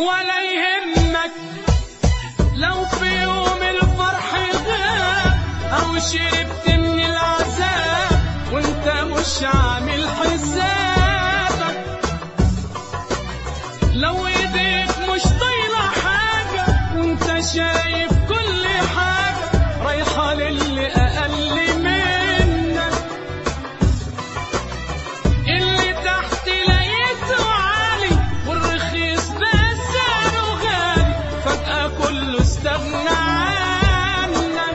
ولا يهمك لو في يوم الفرح غاب او شربت من العذاب وانت مش عامل حسابك لو ايديك مش طايله حاجه وانت شايف كل حاجه رايحه للي اقل منك اللي تحت لقيته عالي والرخيص ده سعره غالي فجأة كله استغنى عنك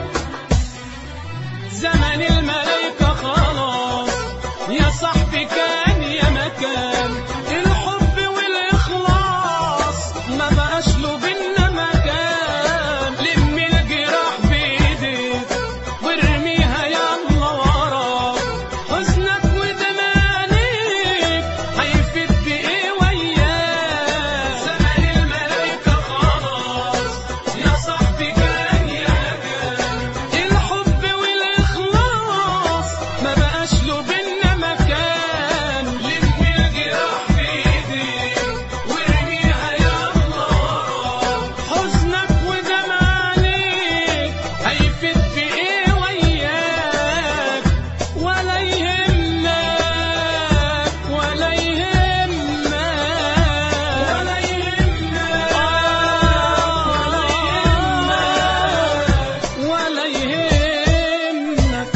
زمن الملايكة خلاص يا صاحبي كان يا مكان الحب والإخلاص ما بقاش له بينا مكان لم الجراح بإيديك وارميها يلا وراك حزنك ودمانيك هيفيد بإيه وياك زمن الملايكة خلاص يا صاحبي كان يا مكان الحب والإخلاص ما بقاش له بينا مكان لم الجراح بإيديك وارميها يلا وراك حزنك ودمعانيك هيفيد بإيه وياك ولا يهمك ولا يهمك ولا يهمك ولا يهمك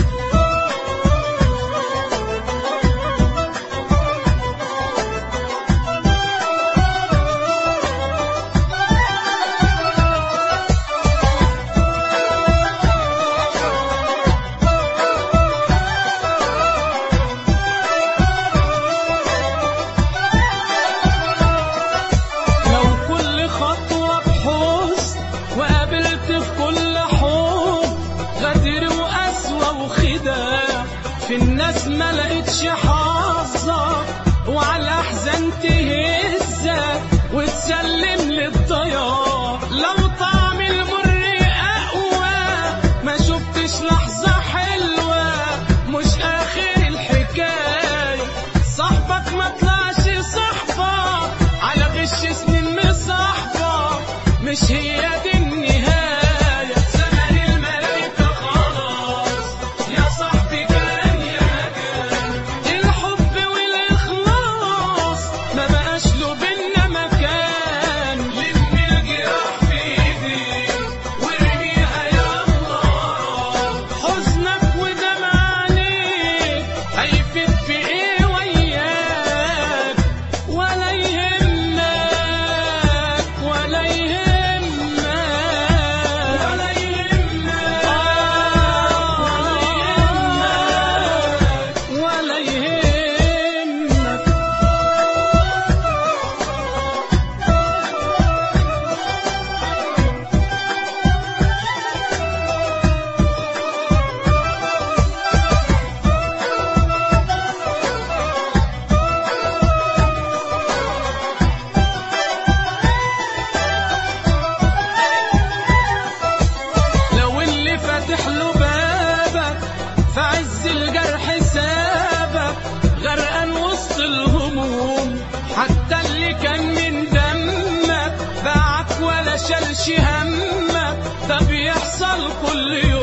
لو كل خطوة بحزن وقابلت في كل حب غدر وقسوة وخداع في الناس ما لقيتش حظك وعلى الأحزان تهزك وتسلم للضياع لو طعم المر أقوى ما شفتش لحظة حلوة مش آخر الحكاية صاحبك ما طلعش صاحبك على غش سنين مصاحبك مش هي دي النهاية زمن الملايكة خلاص يا صاحبي كان يا مكان الحب والإخلاص ما بقاش له بينا مكان لم الجراح بإيديك وارميها يلا وراك حزنك ودمعانيك هيفيد في ايه وياك ولا يهمك ولا يهمك ولا يهمك ولا يهمك لو اللي فاتح له بابك في عز الجرح سابك غرقان وسط الهموم حتى اللي كان من دمك باعك ولا شالش همك ده بيحصل كل يوم